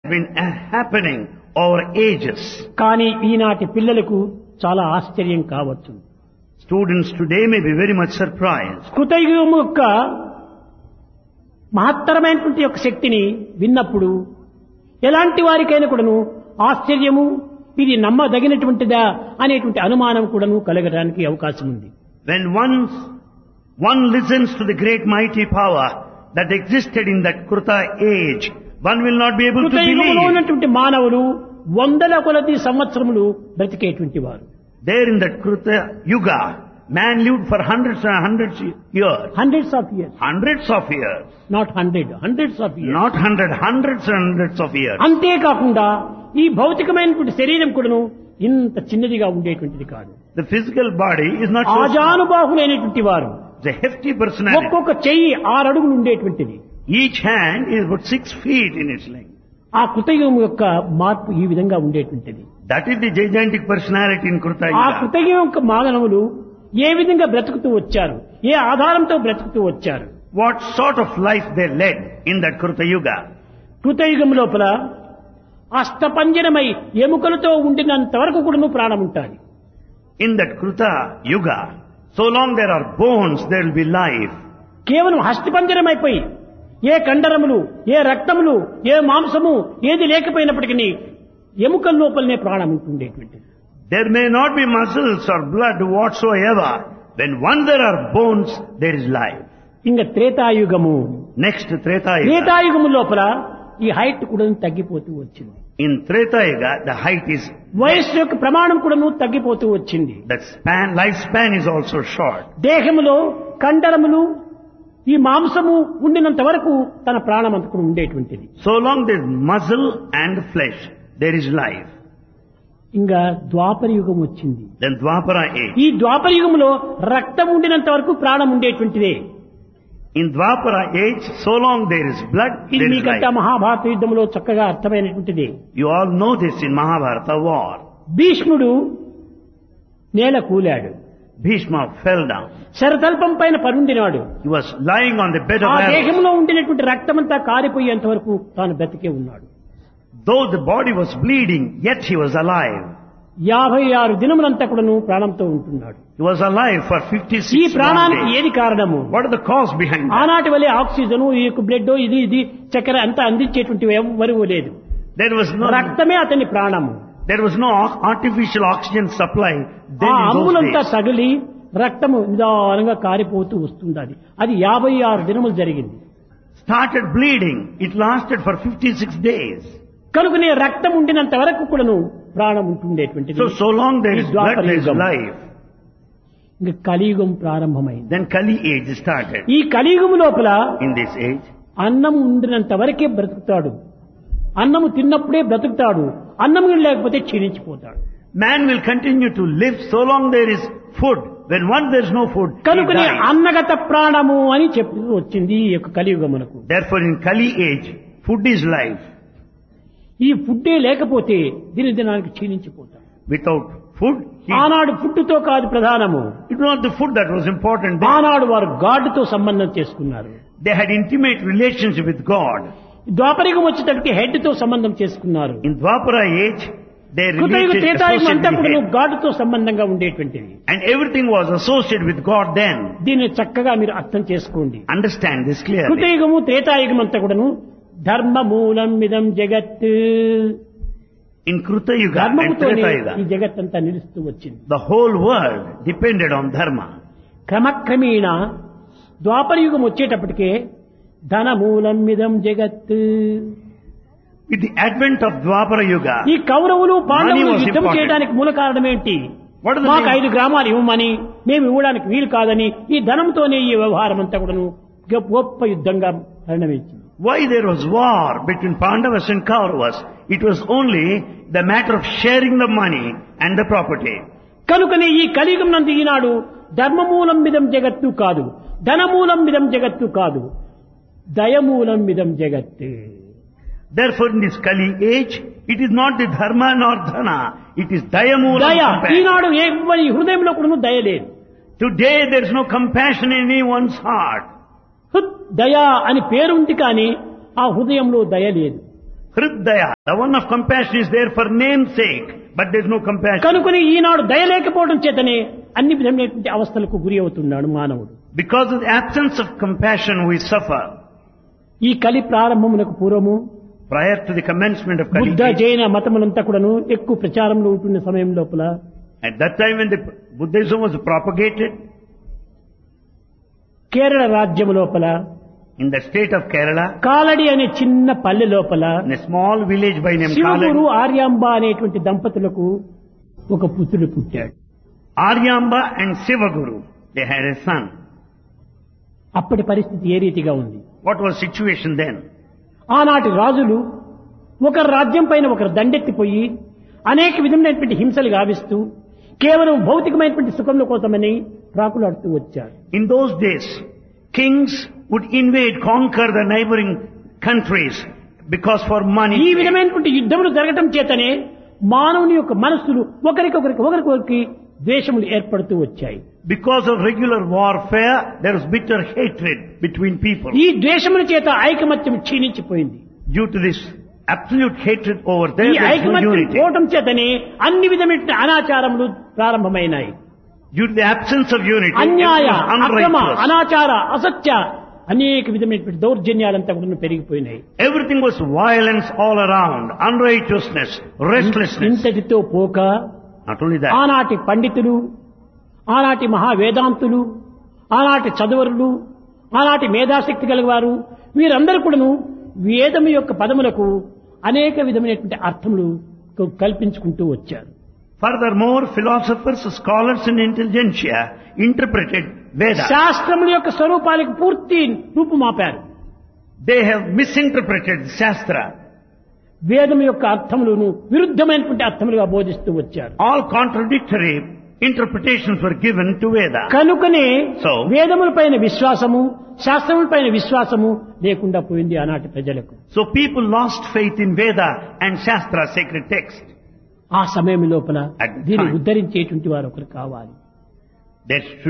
been uh, happening over ages. కానీ ఈనాటి పిల్లలకు చాలా ఆశ్చర్యం కావచ్చు Students today may be very much surprised. కృతయుగం యొక్క మహత్తరమైనటువంటి యొక్క శక్తిని విన్నప్పుడు ఎలాంటి వారికైనా కూడాను ఆశ్చర్యము ఇది నమ్మదగినటువంటిదా అనేటువంటి అనుమానం కూడాను కలగడానికి అవకాశం ఉంది When once one listens to the great mighty power that existed in that Kruta age, one will not be able to కృతయుగంలో believe. ఉన్నటువంటి మానవులు వందల కొలది సంవత్సరములు బ్రతికేటువంటి వారు There in that Kruta Yuga, man lived for hundreds and hundreds of years. Hundreds of years Hundreds of years. Not hundred hundreds of years Not hundred, hundreds and hundreds of years. అంతేకాకుండా ఈ భౌతికమైనటువంటి శరీరం కూడాను ఇంత చిన్నదిగా ఉండేటువంటిది కాదు The physical body is not so small. ఆజానుబాహులైనటువంటి వారు It's a hefty personality. ఒక్కొక్క చెయ్యి ఆరు అడుగులు ఉండేటువంటిది Each hand is about six feet in its length. ఆ కృతయుగం యొక్క మార్పు ఈ విధంగా ఉండేటువంటిది That is the gigantic personality in Kruta ఆ Yuga. కృతయుగం యొక్క మానవులు ఏ విధంగా బ్రతుకుతూ వచ్చారు ఏ ఆధారంతో బ్రతుకుతూ వచ్చారు What sort of life they led in that Kruta Yuga. కృతయుగం లోపల అష్టపంజరమై ఎముకలతో ఉండినంత వరకు కూడా ప్రాణం ఉంటుంది In that Kruta Yuga, so long there are bones, there will be life. కేవలం హస్తిపంజరమైపోయి ఏ కండరములు ఏ రక్తములు ఏ మాంసము ఏది లేకపోయినప్పటికీ ఎముకల లోపలనే ప్రాణం ఉంటుండేటువంటిది There may not be muscles or blood whatsoever. When once there are bones, there is life. ఇంకా త్రేతాయుగము Next Treta Yuga. త్రేతాయుగము లోపల ఈ హైట్ కూడా తగ్గిపోతూ వచ్చింది In Treta Yuga, the height is, వయస్సు యొక్క ప్రమాణం కూడాను తగ్గిపోతూ వచ్చింది the span, lifespan is also short. దేహములో కండరములు ఈ మాంసము ఉండినంత వరకు తన ప్రాణం అంత కూడా ఉండేటువంటిది So long there is muscle and flesh, there is life. ఇంకా ద్వాపర యుగం వచ్చింది Then Dwapara age. ఈ ద్వాపర యుగంలో రక్తం ఉండినంత వరకు ప్రాణం ఉండేటువంటిదే In Dwapara age, so long there is blood, ఇది there is మీకంతా life. మహాభారత యుద్ధంలో చక్కగా అర్థమైనటువంటిది You all know this in Mahabharata war. భీష్ముడు నేల కూలాడు Bhishma fell down. శరతల్పం పైన పరుండినాడు He was lying on the bed of ఆ arrows. దేహంలో ఉండినటువంటి రక్తమంతా కారిపోయేంత వరకు తాను బ్రతికే ఉన్నాడు Though the body was bleeding, yet he was alive. యాభై ఆరు దినములంతా కూడాను ప్రాణంతో ఉంటున్నాడు He was alive for ఈ 56 long ప్రాణానికి days. ఏది కారణము What are the cause behind that? ఆనాటి వలె ఆక్సిజన్ ఈ యొక్క బ్లడ్ ఇది ఇది చక్కెర అంతా అందించేటువంటి ఎవరు లేదు There was no, రక్తమే అతని ప్రాణము there was no artificial oxygen supply ఆ then in those అంబులంతా days. తగిలి రక్తము నిదానంగా కారిపోతూ వస్తుంది అది అది యాభై ఆరు దినములు జరిగింది Started bleeding. It lasted for 56 days. కనుకనే రక్తం ఉండినంత వరకు కూడాను ప్రాణం ఉంటుండేటువంటిది So, so long there is ఈ blood, there is ద్వాపరయుగం. life. ఇంకా కలియుగం ప్రారంభమైంది Then Kali age started. ఈ కలియుగం లోపల In this age, అన్నం ఉండినంత వరకే బ్రతుకుతాడు అన్నము తిన్నప్పుడే బ్రతుకుతాడు అన్నం లేకపోతే క్షీణించిపోతాడు man will continue to live so long there is food. When once there is no food, he కనుకనే dies. అన్నగత ప్రాణము అని చెప్పి వచ్చింది ఈ యొక్క కలియుగమునకు Therefore, in Kali age, food is life. ఈ ఫుడ్డే లేకపోతే దిన దినానికి క్షీణించిపోతాడు Without food, he, ఆనాడు ఫుడ్తో కాదు ప్రధానము it was not the food that was important. They, ఆనాడు వారు గాడ్తో సంబంధం చేసుకున్నారు they had intimate relationship with God. ద్వాపరిగం వచ్చేటప్పటికి హెడ్ తో సంబంధం చేసుకున్నారు In Dwapara age, they కృతయుగ related Treta Yuga అంతా associated కూడా with head. గాడ్తో సంబంధంగా ఉండేటువంటిది And everything was associated with God then. దీన్ని చక్కగా మీరు అర్థం చేసుకోండి Understand this clearly. కృతయుగము త్రేతాయుగం అంతా కూడాను ధర్మ మూలం మిదం జగత్ In Kruta Yuga and ధర్మముతోనే Treta ఈ Yuga, జగత్ అంతా నిలుస్తూ వచ్చింది the whole world depended on dharma. క్రమక్రమేణ ద్వాపరయుగం వచ్చేటప్పటికే ధన మూలం మిదం జగత్ With the advent of Dwapara Yuga, ఈ కౌరవులు పాండవులు Money was యుద్ధం important. చేయడానికి మూల కారణం ఏంటి What is the మాకు main- ఐదు గ్రామాలు ఇవ్వమని మేము ఇవ్వడానికి వీలు కాదని ఈ ధనంతోనే ఈ వ్యవహారం అంతా కూడాను గొప్ప- గొప్ప యుద్ధంగా పరిణమించింది why there was war between Pandavas and Kauravas? It was only the matter of sharing the money and the property. కనుకనే ఈ కలియుగం నందు ఈనాడు ధర్మమూలం మిదం జగత్తు కాదు ధనమూలం మిదం జగత్తు కాదు దయమూలం మిదం జగత్ Therefore, in this Kali age, it is not the dharma nor dhana, it is dayamulam దయ compassion. ఈనాడు ఎవరి హృదయంలో కూడా దయ లేదు Today, there is no compassion in anyone's heart. హుత్ దయ అని పేరుంది కానీ ఆ హృదయంలో దయ లేదు Hridaya, the one of compassion is there for name's sake, but there's no compassion. కనుకొని ఈనాడు దయ లేకపోవడం చేతనే అన్ని విధమైనటువంటి అవస్థలకు గురి అవుతున్నాడు మానవుడు Because of the absence of compassion we suffer. ఈ కలి ప్రారంభమునకు పూర్వము Prior to the commencement of Kali, Buddha జైన మతములంతా కూడాను ఎక్కువ ప్రచారంలో ఉంటున్న సమయం లోపల at that time when the Buddhism was propagated Kerala రాజ్యం లోపల in the state of Kerala, Kalady అనే చిన్న పల్లె లోపల in a small village by name Shivaguru Kaladi, Aryamba అనేటువంటి దంపతులకు ఒక పుత్రుడు పుట్టాడు Aryamba and Sivaguru, they had a son. అప్పటి పరిస్థితి ఏ రీతిగా ఉంది What was situation then? ఆనాటి రాజులు ఒకరి రాజ్యం పైన ఒకరు దండెత్తిపోయి అనేక విధమైనటువంటి హింసలు గావిస్తూ కేవలం భౌతికమైనటువంటి సుఖముల కోసమని ప్రాకులాడుతూ వచ్చారు In those days, kings would invade, conquer the neighboring countries because for ఈ money. విధమైనటువంటి యుద్ధములు జరగటం చేతనే మానవుని యొక్క మనస్సులు ఒకరికొకరికి ఒకరికొకరికి ద్వేషములు ఏర్పడుతూ వచ్చాయి Because of regular warfare, there was bitter hatred between people. ఈ ద్వేషముల చేత ఐకమత్యం క్షీణించిపోయింది Due to this absolute hatred over ఈ there, there is no ఐకమత్యం unity. పోవటం చేతనే అన్ని విధమైన అనాచారములు ప్రారంభమైనాయి Due to the absence of unity, అన్యాయ everyone was అక్రమ unrighteous. అనాచార అసత్య అనేక విధమైనటువంటి దౌర్జన్యాలంతా కూడా పెరిగిపోయినాయి Everything was violence all around, unrighteousness, restlessness. ఇంతటితో పోక Not only that, ఆనాటి పండితులు ఆనాటి మహావేదాంతులు ఆనాటి చదువరులు ఆనాటి మేధాశక్తి గలవారు వీరందరూ కూడాను వేదం యొక్క పదములకు అనేక విధమైనటువంటి అర్థములు క- కల్పించుకుంటూ వచ్చారు furthermore, philosophers, scholars and intelligentsia interpreted Vedas. శాస్త్రముల యొక్క స్వరూపాలకు పూర్తి రూపుమాపారు They have misinterpreted Shastra. వేదం యొక్క అర్థములను విరుద్ధమైనటువంటి అర్థములుగా బోధిస్తూ వచ్చారు All contradictory interpretations were given to Veda. కనుకనే So? వేదముల పైన విశ్వాసము శాస్త్రముల పైన విశ్వాసము లేకుండా పోయింది ఆనాటి ప్రజలకు So people lost faith in Veda and Shastra, sacred text. ఆ సమయం లోపల At the దీన్ని time. ఉద్ధరించేటువంటి వారు ఒకరు కావాలి There should